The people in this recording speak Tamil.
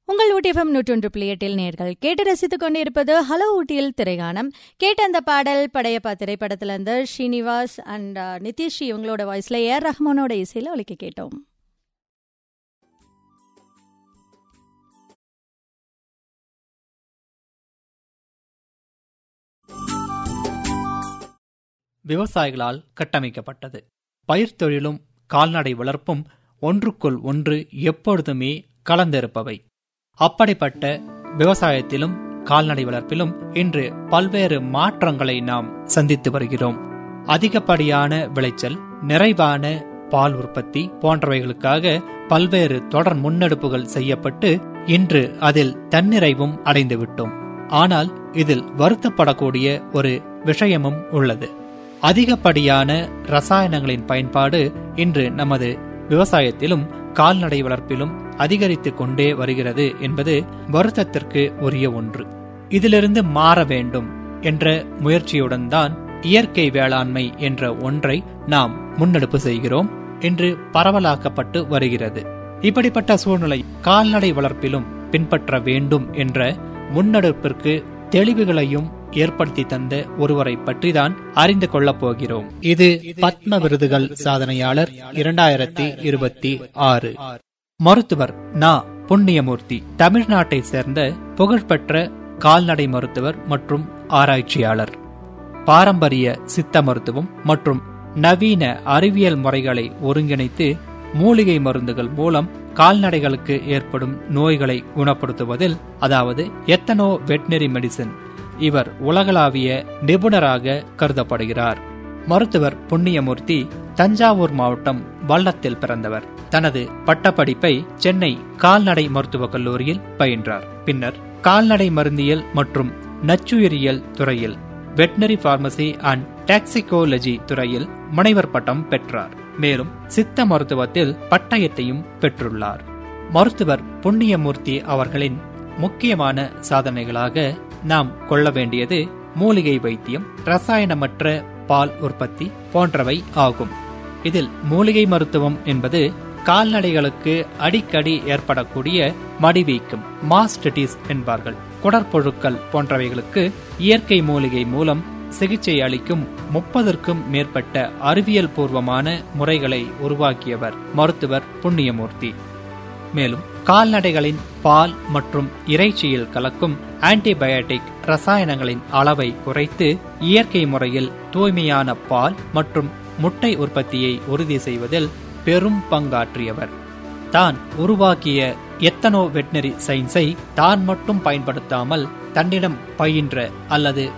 உங்கள் ஊட்டிஎஃப்எம் நூற்றொன்று புள்ளி எட்டில் நேர்கள் கேட்டு ரசித்துக் கொண்டிருப்பது ஹலோ ஊட்டியில் திரைகானம் கேட்ட அந்த பாடல் படையப்பா திரைப்படத்துல இருந்து ஸ்ரீனிவாஸ் அண்ட் நிதிஷ் இவங்களோட வாய்ஸ்ல ஏஆர் ரஹ்மானோட இசையில ஒலிக்க கேட்டோம் விவசாயிகளால் கட்டமைக்கப்பட்டது பயிர் தொழிலும் கால்நடை வளர்ப்பும் ஒன்றுக்குள் ஒன்று எப்பொழுதுமே கலந்திருப்பவை அப்படிப்பட்ட விவசாயத்திலும் கால்நடை வளர்ப்பிலும் இன்று பல்வேறு மாற்றங்களை நாம் சந்தித்து வருகிறோம் அதிகப்படியான விளைச்சல் நிறைவான பால் உற்பத்தி போன்றவைகளுக்காக பல்வேறு தொடர் முன்னெடுப்புகள் செய்யப்பட்டு இன்று அதில் தன்னிறைவும் அடைந்துவிட்டோம் ஆனால் இதில் வருத்தப்படக்கூடிய ஒரு விஷயமும் உள்ளது அதிகப்படியான ரசாயனங்களின் பயன்பாடு இன்று நமது விவசாயத்திலும் கால்நடை வளர்ப்பிலும் அதிகரித்துக் கொண்டே வருகிறது என்பது வருத்தத்திற்கு உரிய ஒன்று இதிலிருந்து மாற வேண்டும் என்ற முயற்சியுடன் தான் இயற்கை வேளாண்மை என்ற ஒன்றை நாம் முன்னெடுப்பு செய்கிறோம் இன்று பரவலாக்கப்பட்டு வருகிறது இப்படிப்பட்ட சூழ்நிலை கால்நடை வளர்ப்பிலும் பின்பற்ற வேண்டும் என்ற முன்னெடுப்பிற்கு தெளிவுகளையும் ஏற்படுத்தி தந்த ஒருவரை பற்றிதான் அறிந்து கொள்ளப் போகிறோம் இது பத்ம விருதுகள் சாதனையாளர் இரண்டாயிரத்தி இருபத்தி ஆறு மருத்துவர் நா புண்ணியமூர்த்தி தமிழ்நாட்டை சேர்ந்த புகழ்பெற்ற கால்நடை மருத்துவர் மற்றும் ஆராய்ச்சியாளர் பாரம்பரிய சித்த மருத்துவம் மற்றும் நவீன அறிவியல் முறைகளை ஒருங்கிணைத்து மூலிகை மருந்துகள் மூலம் கால்நடைகளுக்கு ஏற்படும் நோய்களை குணப்படுத்துவதில் அதாவது எத்தனோ வெட்னரி மெடிசின் இவர் உலகளாவிய நிபுணராக கருதப்படுகிறார் மருத்துவர் புண்ணியமூர்த்தி தஞ்சாவூர் மாவட்டம் வல்லத்தில் பிறந்தவர் தனது பட்டப்படிப்பை சென்னை கால்நடை மருத்துவக் கல்லூரியில் பயின்றார் பின்னர் கால்நடை மருந்தியல் மற்றும் நச்சுயிரியல் துறையில் வெட்னரி பார்மசி அண்ட் டாக்சிகோலஜி துறையில் முனைவர் பட்டம் பெற்றார் மேலும் சித்த மருத்துவத்தில் பட்டயத்தையும் பெற்றுள்ளார் மருத்துவர் புண்ணியமூர்த்தி அவர்களின் முக்கியமான சாதனைகளாக நாம் கொள்ள வேண்டியது மூலிகை வைத்தியம் ரசாயனமற்ற பால் உற்பத்தி போன்றவை ஆகும் இதில் மூலிகை மருத்துவம் என்பது கால்நடைகளுக்கு அடிக்கடி ஏற்படக்கூடிய மடிவீக்கம் மாஸ்டடிஸ் என்பார்கள் குடற்பொழுக்கள் போன்றவைகளுக்கு இயற்கை மூலிகை மூலம் சிகிச்சை அளிக்கும் முப்பதற்கும் மேற்பட்ட அறிவியல் பூர்வமான முறைகளை உருவாக்கியவர் மருத்துவர் புண்ணியமூர்த்தி மேலும் கால்நடைகளின் பால் மற்றும் இறைச்சியில் கலக்கும் ஆன்டிபயோட்டிக் ரசாயனங்களின் அளவை குறைத்து இயற்கை முறையில் தூய்மையான பால் மற்றும் முட்டை உற்பத்தியை உறுதி செய்வதில் பெரும் பங்காற்றியவர் தான் உருவாக்கிய எத்தனோ வெட்னரி சயின்ஸை தான் மட்டும் பயன்படுத்தாமல் தன்னிடம் பயின்ற அல்லது